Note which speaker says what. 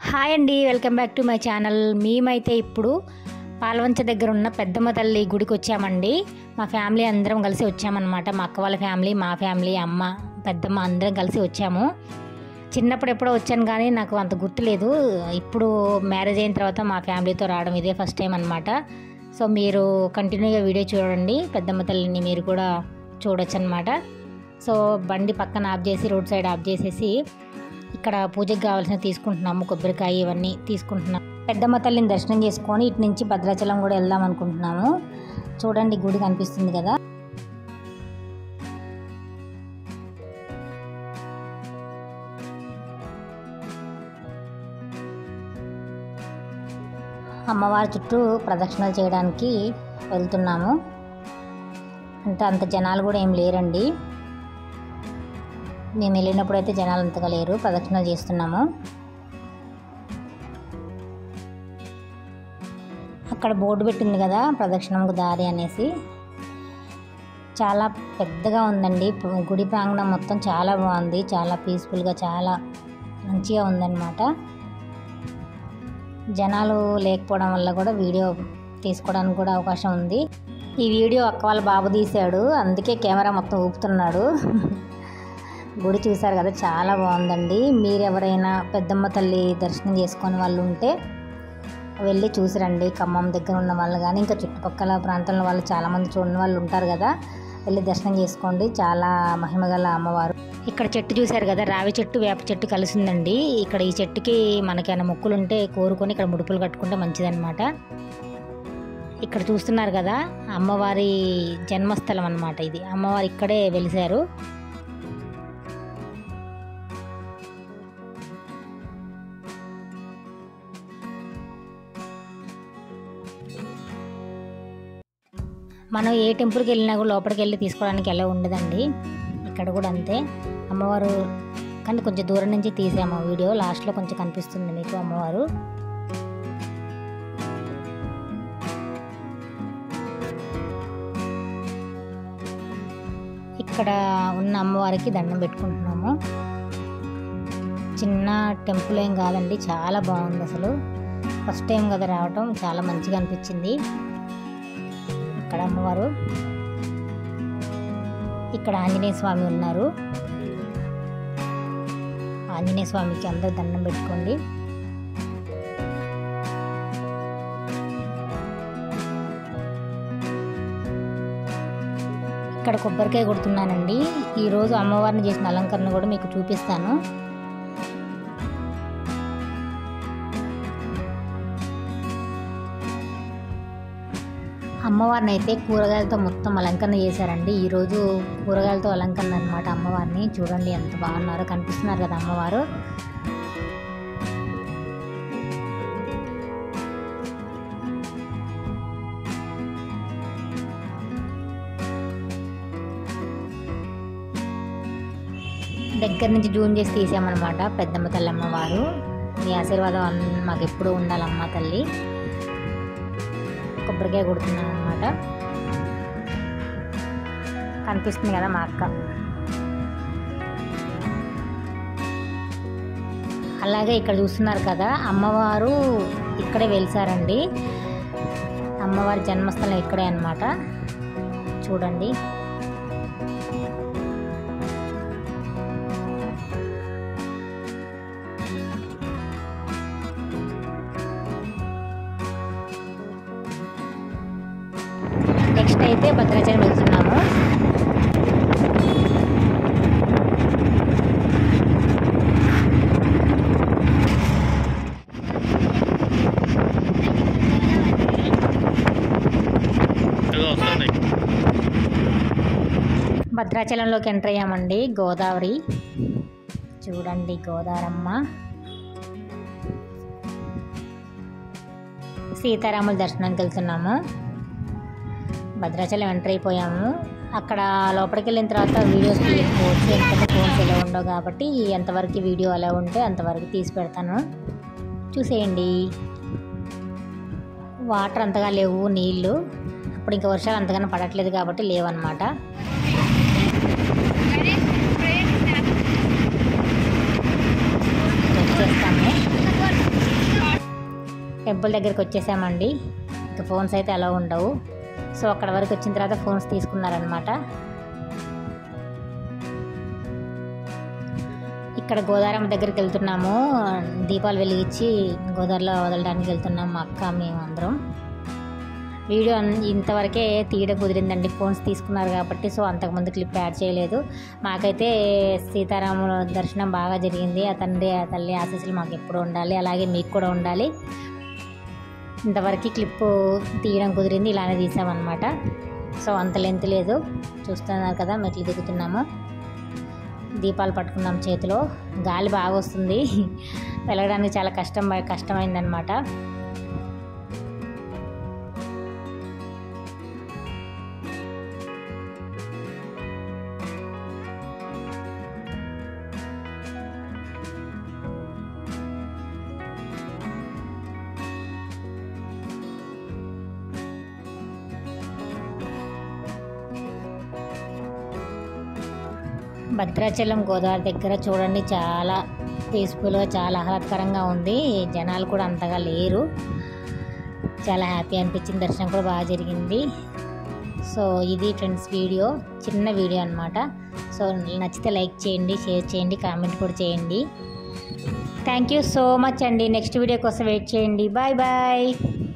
Speaker 1: hi అండి welcome back to my channel మేమైతే ఇప్పుడు పాల్వంచ దగ్గర ఉన్న పెద్దమ్మ తల్లి గుడికి వచ్చామండి మా ఫ్యామిలీ అందరం కలిసి వచ్చామన్నమాట మా అక్క వాళ్ళ ఫ్యామిలీ మా ఫ్యామిలీ అమ్మ పెద్దమ్మ అందరం కలిసి వచ్చాము చిన్నప్పుడు ఎప్పుడో వచ్చాను కానీ నాకు అంత గుర్తులేదు ఇప్పుడు మ్యారేజ్ అయిన తర్వాత మా ఫ్యామిలీతో రావడం ఇదే ఫస్ట్ టైం అనమాట సో మీరు కంటిన్యూగా వీడియో చూడండి పెద్దమ్మ తల్లిని మీరు కూడా చూడొచ్చు అనమాట సో బండి పక్కన ఆఫ్ చేసి రోడ్ సైడ్ ఆఫ్ చేసేసి ఇక్కడ పూజకి కావాల్సిన తీసుకుంటున్నాము కొబ్బరికాయ ఇవన్నీ తీసుకుంటున్నాం పెద్దమ్మ తల్లిని దర్శనం చేసుకొని ఇటు నుంచి భద్రాచలం కూడా వెళ్దాం అనుకుంటున్నాము చూడండి గుడి కనిపిస్తుంది కదా అమ్మవారి చుట్టూ ప్రదక్షిణలు చేయడానికి వెళ్తున్నాము అంటే అంత జనాలు కూడా ఏం లేరండి మేము వెళ్ళినప్పుడు అయితే జనాలు అంతగా లేరు ప్రదక్షిణలు చేస్తున్నాము అక్కడ బోర్డు పెట్టింది కదా ప్రదక్షిణంకు దారి అనేసి చాలా పెద్దగా ఉందండి పు- గుడి ప్రాంగణం మొత్తం చాలా బాగుంది చాలా పీస్ఫుల్గా చాలా మంచిగా ఉందన్నమాట జనాలు లేకపోవడం వల్ల కూడా వీడియో తీసుకోవడానికి కూడా అవకాశం ఉంది ఈ వీడియో అక్క వాళ్ళ బాబు తీశాడు అందుకే కెమెరా మొత్తం ఊపుతున్నాడు గుడి చూసారు కదా చాలా బాగుందండి మీరు ఎవరైనా పెద్దమ్మ తల్లి దర్శనం చేసుకొని వాళ్ళు ఉంటే వెళ్ళి చూసిరండి ఖమ్మం దగ్గర ఉన్న వాళ్ళు కానీ ఇంకా చుట్టుపక్కల ప్రాంతంలో వాళ్ళు చాలామంది చూడని వాళ్ళు ఉంటారు కదా వెళ్ళి దర్శనం చేసుకోండి చాలా మహిమగల అమ్మవారు ఇక్కడ చెట్టు చూశారు కదా రావి చెట్టు వేప చెట్టు కలిసిందండి ఇక్కడ ఈ చెట్టుకి మనకేమైనా మొక్కులు ఉంటే కోరుకొని ఇక్కడ ముడుపులు కట్టుకుంటే మంచిదన్నమాట ఇక్కడ చూస్తున్నారు కదా అమ్మవారి జన్మస్థలం అన్నమాట ఇది అమ్మవారు ఇక్కడే వెలిశారు మనం ఏ టెంపుల్కి వెళ్ళినా కూడా లోపలికి వెళ్ళి తీసుకోవడానికి ఎలా ఉండదండి ఇక్కడ కూడా అంతే అమ్మవారు కానీ కొంచెం దూరం నుంచి తీసాము ఆ వీడియో లాస్ట్లో కొంచెం కనిపిస్తుంది మీకు అమ్మవారు ఇక్కడ ఉన్న అమ్మవారికి దండం పెట్టుకుంటున్నాము చిన్న టెంపుల్ ఏం కాదండి చాలా బాగుంది అసలు ఫస్ట్ టైం కదా రావటం చాలా మంచిగా అనిపించింది ఇక్కడ అమ్మవారు ఇక్కడ ఆంజనేయ స్వామి ఉన్నారు ఆంజనేయ స్వామికి అందరూ దండం పెట్టుకోండి ఇక్కడ కొబ్బరికాయ కొడుతున్నానండి ఈరోజు అమ్మవారిని చేసిన అలంకరణ కూడా మీకు చూపిస్తాను అమ్మవారిని అయితే కూరగాయలతో మొత్తం అలంకరణ చేశారండి ఈరోజు కూరగాయలతో అలంకరణ అనమాట అమ్మవారిని చూడండి ఎంత బాగున్నారో కనిపిస్తున్నారు కదా అమ్మవారు దగ్గర నుంచి జూన్ చేసి తీసామన్నమాట పెద్దమ్మ తల్లి అమ్మవారు మీ ఆశీర్వాదం అన్- మాకు ఎప్పుడూ ఉండాలమ్మ తల్లి కొబ్బరికాయ కొడుతున్నాను అనమాట కనిపిస్తుంది కదా మా అక్క అలాగే ఇక్కడ చూస్తున్నారు కదా అమ్మవారు ఇక్కడే వెలిసారండి అమ్మవారి జన్మస్థలం ఇక్కడే అన్నమాట చూడండి నెక్స్ట్ అయితే భద్రాచలం వెళ్తున్నాము
Speaker 2: ఏదో వస్తుంది
Speaker 1: భద్రాచలంలోకి ఎంటర్ అయ్యామండి గోదావరి చూడండి గోదారమ్మ సీతారాముల దర్శనానికి వెళ్తున్నాము భద్రాచలం ఎంటర్ అయిపోయాము అక్కడ లోపలికి వెళ్ళిన తర్వాత వీడియోస్ తీయకపోవచ్చు ఎందుకంటే ఫోన్స్ ఎలా ఉండవు కాబట్టి ఎంతవరకు వీడియో అలా ఉంటే అంతవరకు తీసి పెడతాను చూసేయండి వాటర్ అంతగా లేవు నీళ్ళు అప్పుడు ఇంకా వర్షాలు అంతగానో పడట్లేదు కాబట్టి లేవన్నమాట చెక్ చేస్తాము టెంపుల్ దగ్గరికి వచ్చేసామండి ఇంకా ఫోన్స్ అయితే అలా ఉండవు సో అక్కడ వరకు వచ్చిన తర్వాత ఫోన్స్ తీసుకున్నారనమాట ఇక్కడ గోదావరమ్మ దగ్గరికి వెళ్తున్నాము దీపాలు వెలిగించి గోదావరిలో వదలడానికి వెళ్తున్నాము మా అక్క మేము అందరం వీడియో అన్- ఇంతవరకే తీయడం కుదిరిందండి ఫోన్స్ తీసుకున్నారు కాబట్టి సో అంతకుముందు క్లిప్ యాడ్ చేయలేదు మాకైతే సీతారాముల దర్శనం బాగా జరిగింది ఆ తండ్రి ఆ తల్లి ఆశీస్సులు మాకు ఎప్పుడు ఉండాలి అలాగే మీకు కూడా ఉండాలి ఇంతవరకు క్లిప్ తీయడం కుదిరింది ఇలానే తీసామన్నమాట సో అంత లెంత్ లేదు చూస్తున్నారు కదా మెట్లు దిగుతున్నాము దీపాలు పట్టుకున్నాం చేతిలో గాలి బాగా వస్తుంది వెళ్ళడానికి చాలా కష్టం కష్టమైందనమాట భద్రాచలం గోదావరి దగ్గర చూడండి చాలా పీస్ఫుల్గా చాలా ఆహ్లాదకరంగా ఉంది జనాలు కూడా అంతగా లేరు చాలా హ్యాపీ అనిపించింది దర్శనం కూడా బాగా జరిగింది సో ఇది ఫ్రెండ్స్ వీడియో చిన్న వీడియో అనమాట సో నచ్చితే లైక్ చేయండి షేర్ చేయండి కామెంట్ కూడా చేయండి థ్యాంక్ యూ సో మచ్ అండి నెక్స్ట్ వీడియో కోసం వెయిట్ చేయండి బాయ్ బాయ్